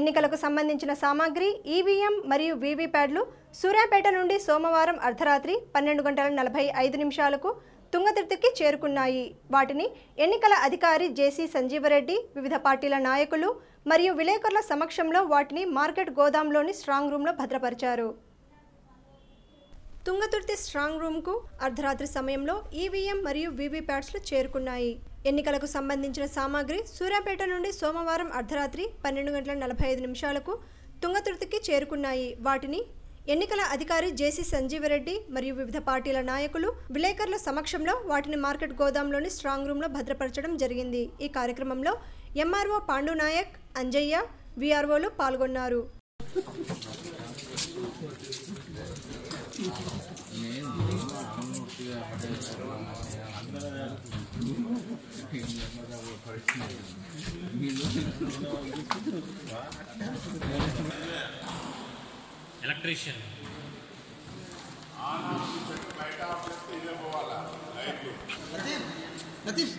ఎన్నికలకు సంబంధించిన సామాగ్రి ఈవీఎం మరియు వీవీప్యాడ్లు సూర్యాపేట నుండి సోమవారం అర్ధరాత్రి పన్నెండు గంటల నలభై ఐదు నిమిషాలకు తుంగతుర్తికి చేరుకున్నాయి వాటిని ఎన్నికల అధికారి జేసీ సంజీవరెడ్డి వివిధ పార్టీల నాయకులు మరియు విలేకరుల సమక్షంలో వాటిని మార్కెట్ గోదాంలోని స్ట్రాంగ్ రూమ్లో భద్రపరిచారు తుంగతుర్తి స్ట్రాంగ్ రూమ్కు అర్ధరాత్రి సమయంలో ఈవీఎం మరియు వీవీప్యాట్స్లు చేరుకున్నాయి ఎన్నికలకు సంబంధించిన సామాగ్రి సూర్యాపేట నుండి సోమవారం అర్ధరాత్రి పన్నెండు గంటల నలభై ఐదు నిమిషాలకు తుంగతుర్తికి చేరుకున్నాయి వాటిని ఎన్నికల అధికారి జేసీ సంజీవరెడ్డి మరియు వివిధ పార్టీల నాయకులు విలేకరుల సమక్షంలో వాటిని మార్కెట్ గోదాంలోని స్ట్రాంగ్ రూమ్లో భద్రపరచడం జరిగింది ఈ కార్యక్రమంలో ఎంఆర్ఓ పాండు నాయక్ అంజయ్య వీఆర్ఓలు పాల్గొన్నారు ఎలక్ట్రీషియన్ లతీఫ్